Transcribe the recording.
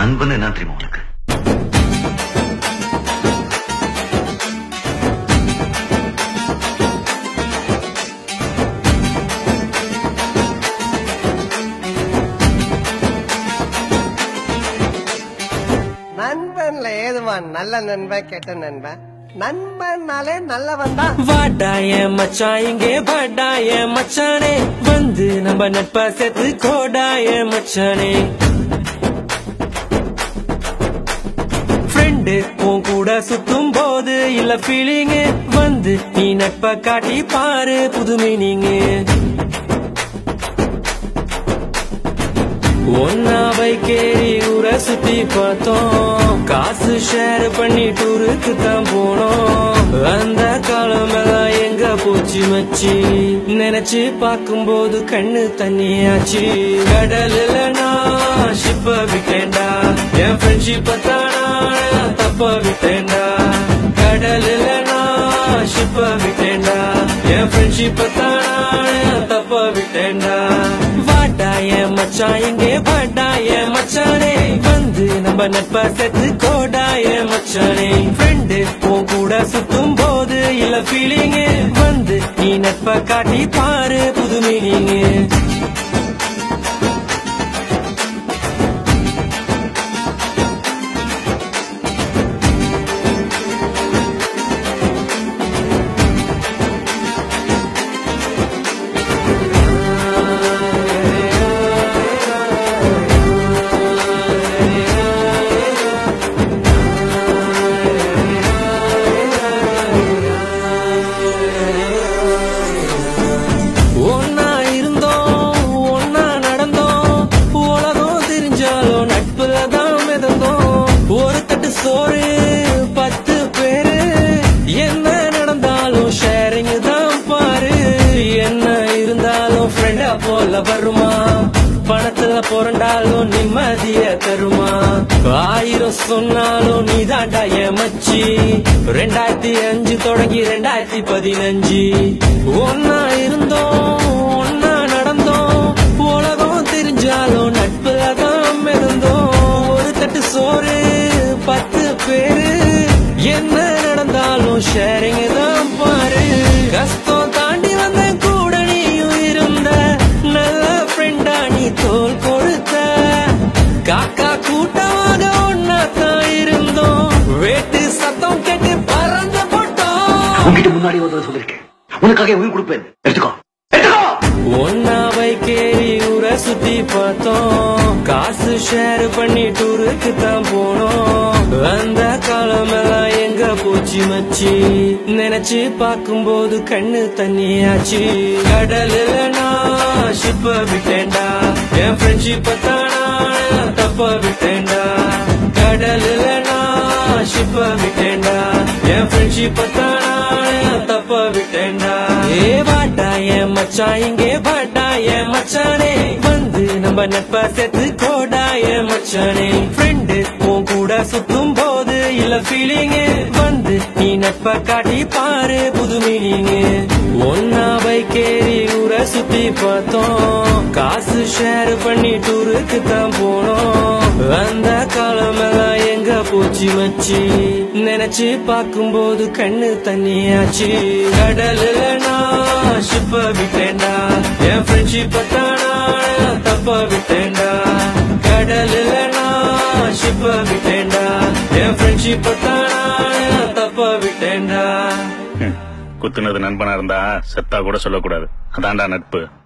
நண்பன் என்ன தெரியுமா உனக்கு நண்பன்ல ஏதுவா நல்ல நண்பன் கெட்ட நண்பன் நண்பன்னாலே நல்லவன் தான் வாடாய மச்சான் இங்கே வாடாய மச்சானே வந்து நம்ம நட்பா சேர்த்து கோடாய மச்சானே ஃப்ரெண்டு உன் கூட சுத்தும் போது இல்ல ஃபீலிங்கு வந்து நீ நட்பை காட்டி பாரு புது மீனிங்கு ஒன்னா பைக்கேறி ஊரை சுத்தி பார்த்தோம் காசு ஷேர் பண்ணி டூருக்கு தான் போனோம் அந்த காலம் எல்லாம் எங்க போச்சு மச்சி நினைச்சு பார்க்கும்போது கண்ணு தண்ணியாச்சு கடலில் நான் ஷிப்ப விட்டேன்டா என் ஃப்ரெண்ட்ஷிப்ப தானா தப்ப விட்டேன்டா கடலில் நான் ஷிப்ப விட்டேன்டா என் ஃப்ரெண்ட்ஷிப்ப தானா தப்ப விட்டேன்டா வாடாய மச்சான் இங்கே வாடாய மச்சானே வந்து நம்ம நட்பா சேர்த்து கோடாய மச்சானே ஃப்ரெண்டு உன் கூட சுத்தும் போது இல்ல ஃபீலிங்கு வந்து நீ நட்பை காட்டி பாரு புது மீனிங்கு ஒன்னா இருந்தோம் ஒன்னா நடந்தோம் உலகம் தெரிஞ்சாலும் நட்புல தான் மிதந்தோம் ஒரு தட்டு சோறு பத்து பேரு என்ன நடந்தாலும் ஷேரிங் தான் பாரு என்ன இருந்தாலும் ஃப்ரெண்டா போல வருமா பணத்துல புரண்டாலும் நிம்மதிய தருமா ஆயிரம் சொன்னாலும் நீ தாண்டா மச்சி ரெண்டாயிரத்தி அஞ்சு தொடங்கி ரெண்டாயிரத்தி பதினஞ்சு ஒன்னா இருந்தோம் ஒன்னா நடந்தோம் உலகம் தெரிஞ்சாலும் நட்புல தான் மிதந்தோம் ஒரு தட்டு சோறு பத்து பேரு என்ன நடந்தாலும் ஷேரிங் தான் பாரு கஷ்டம் தாண்டி வந்த கூட நீயும் இருந்த நல்ல ஃப்ரெண்டா நீ தோல் கொடுத்த காக்கா கூட்டமாக ஒன்னா தான் இருந்தோம் வேட்டு சத்தம் கேட்டு பறந்து போட்டோம் உன்கிட்ட முன்னாடி ஒரு தடவை சொல்லிருக்கேன் உனக்காக என் உயிர் கொடுப்பேன் எடுத்துக்கோ எடுத்துக்கோ ஒன்னா பைக்கேறி ஊரை சுத்தி பார்த்தோம் காசு ஷேர் பண்ணி டூருக்கு தான் போனோம் அந்த காலம் எல்லாம் எங்க போச்சு மச்சி நினைச்சு பார்க்கும்போது கண்ணு தண்ணியாச்சு கடலில் நான் ஷிப்ப விட்டேன்டா என் ஃப்ரெண்ட்ஷிப்ப தானா தப்ப விட்டேன்டா கடலில் நான் ஷிப்ப விட்டேன்டா என் ஃப்ரெண்ட்ஷிப்ப தானா தப்ப விட்டேன்டா ஏ வாட்டா என் மச்சான் இங்கே வாட்டா என் மச்சானே வந்து நம்ம நட்பா சேர்த்து கோடா என் மச்சானே ஃப்ரெண்டு உன் கூட சுத்தும் போது இல்ல ஃபீலிங்கு வந்து நீ நட்பை காட்டி பாரு புது மீனிங்கு ஒன்னா பைக்கேறி ஊரை சுத்தி பார்த்தோம் காசு ஷேர் பண்ணி டூருக்கு தான் போனோம் அந்த காலம் எல்லாம் எங்க போச்சு மச்சி நினைச்சு பார்க்கும்போது கண்ணு தண்ணியாச்சு கடலில் நான் ஷிப்ப விட்டேன்டா என் ஃப்ரெண்ட்ஷிப்ப தானா தப்ப விட்டேன்டா கடலில் நான் ஷிப்ப விட்டேன்டா என் ஃப்ரெண்ட்ஷிப்ப தானா தப்ப விட்டேன்டா குத்துனது நண்பனா இருந்தா செத்தா கூட சொல்லக்கூடாது அதான்டா நட்பு